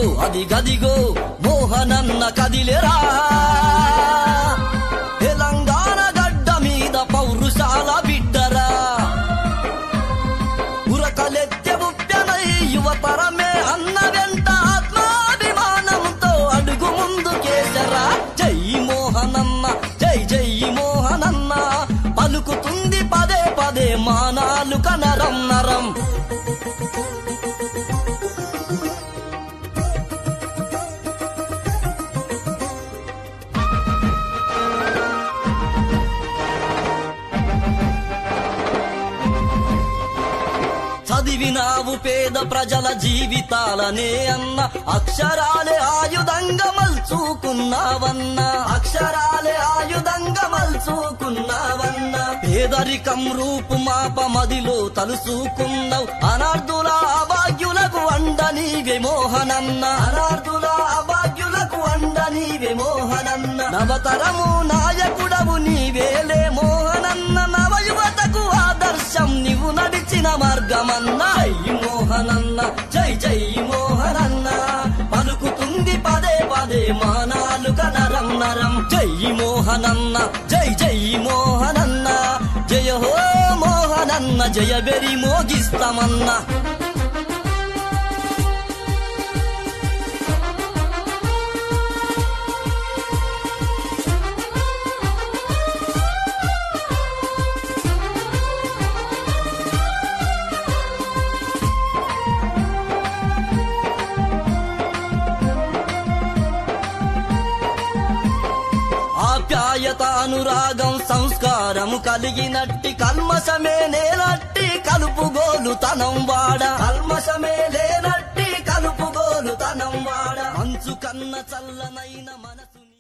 అది గదిగో మోహనన్న కదిలేరా తెలంగాణ గడ్డ మీద పౌరుషాల బిడ్డరా ఉరకలెత్తె ఉప్పెనై యువతరమే అన్న వెంట ఆత్మాభిమానంతో అడుగు ముందు కేసరా జై మోహనన్న జై జై మోహనన్న పలుకుతుంది పదే పదే మానాలు కనరం నరం చదివినావు పేద ప్రజల జీవితాలనే అన్న అక్షరాలే ఆయుధంగా మల్చుకున్నావన్న అక్షరాలే ఆయుధంగా మల్చుకున్నావన్న పేదరికం రూపు మాప మదిలో తలుసుకున్నావు అనార్థుల అభాగ్యులకు అండ నీవే మోహనన్న అనార్థుల అభాగ్యులకు అండ నీవే మోహనన్న నవతరము నాయకుడవు నీవేలే మోహనన్న నవయువతకు ఆదర్శం నీవు నడిచిన మార్గమన్న జై మోహనన్న జై జై మోహనన్న పలుకుతుంది పదే పదే మానాలు కనరం నరం జై మోహనన్న జై జై మోహనన్న జయ హో మోహనన్న జయ బెరి మోగిస్తామన్నా ఆప్యాయత అనురాగం సంస్కారము కలిగినట్టి కల్మసమే నేనట్టి కలుపుగోలు తనం వాడ కల్మసమే లేనట్టి కలుపుగోలు తనం వాడ మంచు కన్న చల్లనైన మనసు